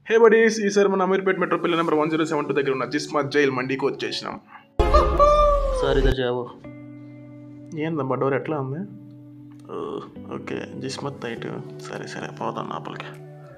హే buddies ఈసారి మన Ameerpet metro పిల్లల number one zero seven two దగ్గర ఉన్న జిస్మత్ జైల్ మండీకి వచ్చేసినాం సార్ ఇదే జాబు ఏందమ్మా డోర్ ఎట్లా ఉంది ఓ, ఓకే జిస్మత్ నైట్ సరే సరే పోతాం లోపలికి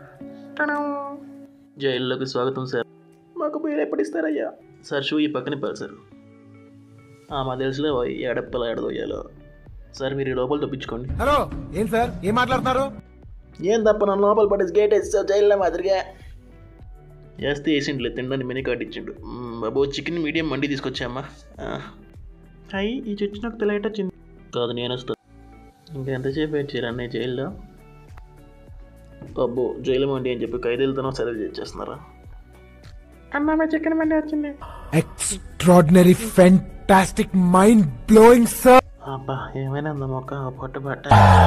జైల్లోకి స్వాగతం సార్ మాకు బిల్ ఎప్పుడు ఇస్తారయ్యా సార్ షూ ఈ పక్కనే పారు సార్ ఆ, మా తెలుసులే పోయి ఎడప్పల ఎడదోయాలో సార్ మీరు ఈ లోపల తప్పించుకోండి హలో ఏం సార్ ఏం మాట్లాడుతున్నారు ఏం తప్ప నన్ను లోపల పడేసి గేట్ వేస్తావు జైల్లో మాదిరిగా వేస్తే వేసిండ్లే తినడానికి మెనీ కార్డు ఇచ్చిండు మ్మ్, బాబు చికెన్ మీడియం మండి తీసుకొచ్చామ్మా ఆ, అయ్యి ఈ చచ్చి నాకు తెలియట వచ్చింది కాదు నేను వస్తా ఇంకెంతసేపు వెయిట్ చేయాలి అన్నయ్య జైల్లో అబ్బో జైలు మండి అని చెప్పి ఖైదీలతోనో సర్వ్ చేసేస్తున్నారా అన్నమే చికెన్ మండి వచ్చింది extraordinary fantastic mind blowing sir అబ్బా ఏమైనా ఉందా మొక్క పొట్ట పట్ట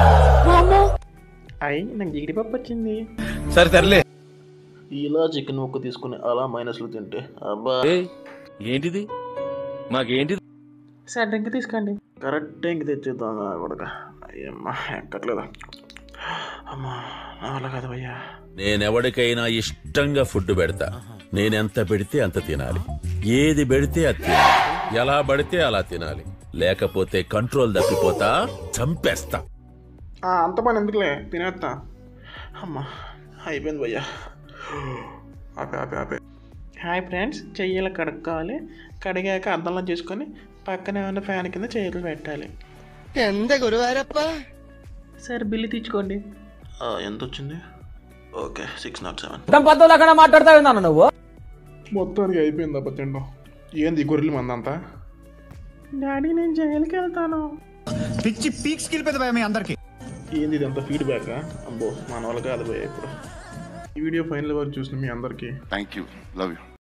అయ్యి నాకు జిగిడి పప్పు వచ్చింది సరే సర్లే ఇలా చికెన్ ముక్క తీసుకుని అలా మైనస్లు తింటే అబ్బా ఏంటిది మాకేంటిది సార్ డ్రింక్ తీసుకోండి కరెక్ట్ ఇంక తెచ్చేద్దాం కొడక అయ్యమ్మా ఎక్కట్లేదా అమ్మా నా వల్ల కాదు భయ్యా నేనెవడికైనా ఇష్టంగా ఫుడ్ పెడతా నేనెంత పెడితే అంత తినాలి ఏది పెడితే అది తినాలి ఎలా పడితే అలా తినాలి లేకపోతే కంట్రోల్ తప్పిపోతా చంపేస్తా ఆ, అంత పని ఎందుకులే తినేస్తా అమ్మా అయిపోయింది భయ్యా ఆపే ఆపే ఆపే హాయ్ ఫ్రెండ్స్ చెయ్యాలి కడుక్కోవాలి కడిగాక అద్దంలో చేసుకొని పక్కనే ఉన్న ఫ్యాన్ కింద చేతులు పెట్టాలి సార్ బిల్లు తీసుకోండి ఆ, ఎంత వచ్చింది ఓకే సిక్స్ నాట్ సెవెన్ పద్ధతులు మాట్లాడతా ఉన్నాను నువ్వు మొత్తానికి అయిపోయింది అబ్బా తిండం ఏంది ఈ గొర్రెలు మందంతా డాడీ నేను జైలుకి వెళ్తాను పిచ్చి పీక్స్ కిలిపోతుంది మీ అందరికి ఏంది ఇదంతా ఫీడ్బ్యాక్ అబ్బో మన వల్ల కాదు భయ్యా ఇప్పుడు ఈ వీడియో ఫైనల్ వరకు చూసిన మీ అందరికీ Thank you. Love you.